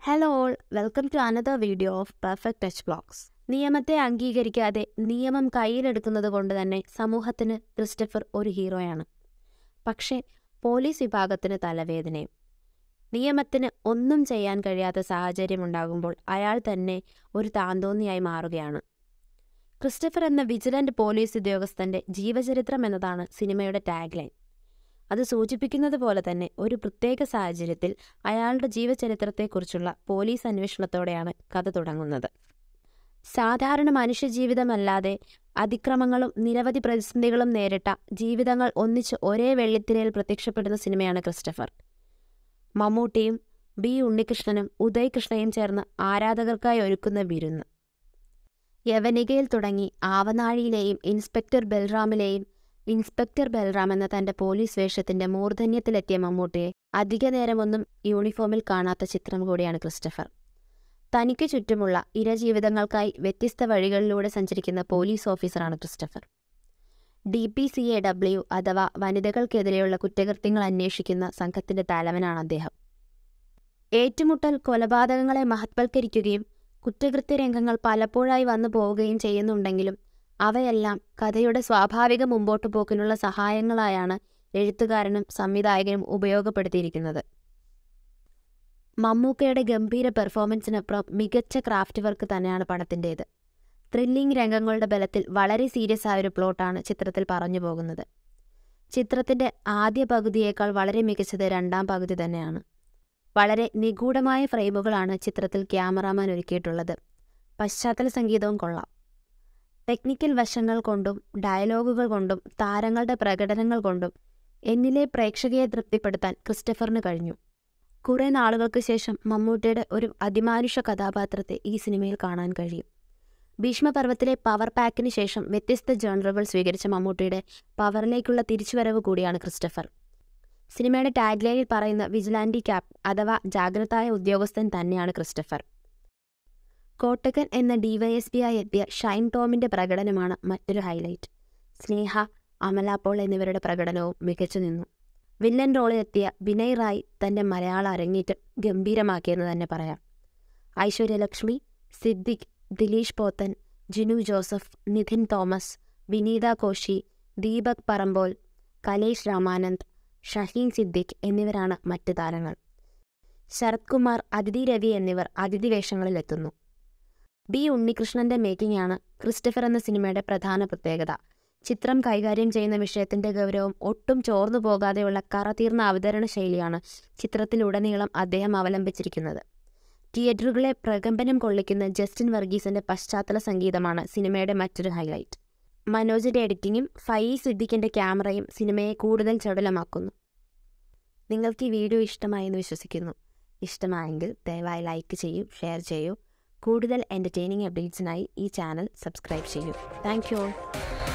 hello all welcome to another video of perfect touch blogs നിയമത്തെ അംഗീകരിക്കാതെ നിയമം കയ്യിലെടുക്കുന്നത് കൊണ്ട് തന്നെ സമൂഹത്തിന് ക്രിസ്റ്റഫർ ഒരു ഹീറോയാണ് പക്ഷേ പോലീസ് വിഭാഗത്തിന് തലവേദനയും നിയമത്തിന് ഒന്നും ചെയ്യാൻ കഴിയാത്ത സാഹചര്യമുണ്ടാകുമ്പോൾ അയാൾ തന്നെ ഒരു താന്തോന്നിയായി മാറുകയാണ് ക്രിസ്റ്റഫർ എന്ന വിജിലന്റ് പോലീസ് ഉദ്യോഗസ്ഥന്റെ ജീവചരിത്രം എന്നതാണ് സിനിമയുടെ ടാഗ് ലൈൻ അത് സൂചിപ്പിക്കുന്നത് പോലെ തന്നെ ഒരു പ്രത്യേക സാഹചര്യത്തിൽ അയാളുടെ ജീവചരിത്രത്തെക്കുറിച്ചുള്ള പോലീസ് അന്വേഷണത്തോടെയാണ് കഥ തുടങ്ങുന്നത് സാധാരണ മനുഷ്യജീവിതമല്ലാതെ അതിക്രമങ്ങളും നിരവധി പ്രതിസന്ധികളും നേരിട്ട ജീവിതങ്ങൾ ഒന്നിച്ച് ഒരേ വെള്ളിത്തിരയിൽ പ്രത്യക്ഷപ്പെടുന്ന സിനിമയാണ് ക്രിസ്റ്റഫർ മമ്മൂട്ടിയും ബി ഉണ്ണികൃഷ്ണനും ഉദയ് കൃഷ്ണയും ചേർന്ന് ആരാധകർക്കായി ഒരുക്കുന്ന വിരുന്ന് യവനികയിൽ തുടങ്ങി ആവനാഴിയിലെയും ഇൻസ്പെക്ടർ ബൽറാമിലെയും ഇൻസ്പെക്ടർ ബൽറാം എന്ന തന്റെ പോലീസ് വേഷത്തിന്റെ മൂർധന്യത്തിലെത്തിയ മമ്മൂട്ടിയെ അധിക നേരമൊന്നും യൂണിഫോമിൽ കാണാത്ത ചിത്രം കൂടിയാണ് ക്രിസ്റ്റഫർ തനിക്ക് ചുറ്റുമുള്ള ഇരജീവിതങ്ങൾക്കായി വ്യത്യസ്ത വഴികളിലൂടെ സഞ്ചരിക്കുന്ന പോലീസ് ഓഫീസറാണ് Christopher D P C A W അഥവാ വനിതകൾക്കെതിരെയുള്ള കുറ്റകൃത്യങ്ങൾ അന്വേഷിക്കുന്ന സംഘത്തിന്റെ തലവനാണ് അദ്ദേഹം ഏറ്റുമുട്ടൽ കൊലപാതകങ്ങളെ മഹത്വൽക്കരിക്കുകയും കുറ്റകൃത്യ രംഗങ്ങൾ പലപ്പോഴായി വന്നു പോവുകയും ചെയ്യുന്നുണ്ടെങ്കിലും അവയെല്ലാം കഥയുടെ സ്വാഭാവിക മുമ്പോട്ടു പോക്കിനുള്ള സഹായങ്ങളായാണ് എഴുത്തുകാരനും സംവിധായകനും ഉപയോഗപ്പെടുത്തിയിരിക്കുന്നത് മമ്മൂക്കയുടെ ഗംഭീര പെർഫോമൻസിനപ്പുറം മികച്ച ക്രാഫ്റ്റ് വർക്ക് തന്നെയാണ് പടത്തിൻ്റേത് ത്രില്ലിംഗ് രംഗങ്ങളുടെ ബലത്തിൽ വളരെ സീരിയസ് ആയ ഒരു പ്ലോട്ടാണ് ചിത്രത്തിൽ പറഞ്ഞു പോകുന്നത് ചിത്രത്തിന്റെ ആദ്യ പകുതിയേക്കാൾ വളരെ മികച്ചത് രണ്ടാം പകുതി തന്നെയാണ് വളരെ നിഗൂഢമായ ഫ്രെയിമുകളാണ് ചിത്രത്തിൽ ക്യാമറാമാൻ ഒരുക്കിയിട്ടുള്ളത് പശ്ചാത്തല സംഗീതവും കൊള്ളാം ടെക്നിക്കൽ വശങ്ങൾ കൊണ്ടും ഡയലോഗുകൾ കൊണ്ടും താരങ്ങളുടെ പ്രകടനങ്ങൾ കൊണ്ടും എന്നിലെ പ്രേക്ഷകയെ തൃപ്തിപ്പെടുത്താൻ ക്രിസ്റ്റഫറിന് കഴിഞ്ഞു കുറേ നാളുകൾക്ക് ശേഷം മമ്മൂട്ടിയുടെ ഒരു അതിമാനുഷ കഥാപാത്രത്തെ ഈ സിനിമയിൽ കാണാൻ കഴിയും ഭീഷ്മപർവത്തിലെ പവർ പാക്കിന് ശേഷം വ്യത്യസ്ത ജേണറുകൾ സ്വീകരിച്ച മമ്മൂട്ടിയുടെ പവറിലേക്കുള്ള തിരിച്ചുവരവ് കൂടിയാണ് ക്രിസ്റ്റഫർ സിനിമയുടെ ടാഗ്ലൈനിൽ പറയുന്ന വിജിലാൻഡി ക്യാപ് അഥവാ ജാഗ്രതായ ഉദ്യോഗസ്ഥൻ തന്നെയാണ് ക്രിസ്റ്റഫർ കോട്ടക്കൻ എന്ന ഡിവൈഎസ്പിയായി എത്തിയ ഷൈൻ ടോമിന്റെ പ്രകടനമാണ് മറ്റൊരു ഹൈലൈറ്റ് സ്നേഹ അമല പോൾ എന്നിവരുടെ പ്രകടനവും മികച്ചു നിന്നു വില്ലൻ റോളിലെത്തിയ വിനയ് റായ് തന്റെ മലയാള അരങ്ങേറ്റം ഗംഭീരമാക്കിയെന്ന് തന്നെ പറയാം ഐശ്വര്യലക്ഷ്മി സിദ്ദിഖ് ദിലീഷ് പോത്തൻ ജിനു ജോസഫ് നിധിൻ തോമസ് വിനീത കോശി ദീപക് പറമ്പോൽ കലേഷ് രാമാനന്ദ് ഷഹീൻ സിദ്ദിഖ് എന്നിവരാണ് മറ്റ് താരങ്ങൾ ശരത് കുമാർ അതിഥി രവി എന്നിവർ അതിഥി വേഷങ്ങളിലെത്തുന്നു ബി ഉണ്ണികൃഷ്ണന്റെ മേക്കിംഗ് ആണ് ക്രിസ്റ്റഫർ എന്ന സിനിമയുടെ പ്രധാന പ്രത്യേകത ചിത്രം കൈകാര്യം ചെയ്യുന്ന വിഷയത്തിന്റെ ഗൗരവം ഒട്ടും ചോർന്നു പോകാതെയുള്ള കറതീർന്ന അവതരണ ശൈലിയാണ് ചിത്രത്തിലുടനീളം അദ്ദേഹം അവലംബിച്ചിരിക്കുന്നത് തിയേറ്ററുകളെ പ്രകമ്പനം കൊള്ളിക്കുന്ന ജസ്റ്റിൻ വർഗീസിന്റെ പശ്ചാത്തല സംഗീതമാണ് സിനിമയുടെ മറ്റൊരു ഹൈലൈറ്റ് മനോജിന്റെ എഡിറ്റിംഗും ഫൈ സിദ്ദിഖിന്റെ ക്യാമറയും സിനിമയെ കൂടുതൽ ചടുലമാക്കുന്നു നിങ്ങൾക്ക് ഈ വീഡിയോ ഇഷ്ടമായി എന്ന് വിശ്വസിക്കുന്നു ഇഷ്ടമായെങ്കിൽ ദയവായി ലൈക്ക് ചെയ്യൂ ഷെയർ ചെയ്യൂ കൂടുതൽ എൻ്റർടൈനിങ് അപ്ഡേറ്റ്സിനായി ഈ ചാനൽ സബ്സ്ക്രൈബ് ചെയ്യൂ താങ്ക് യു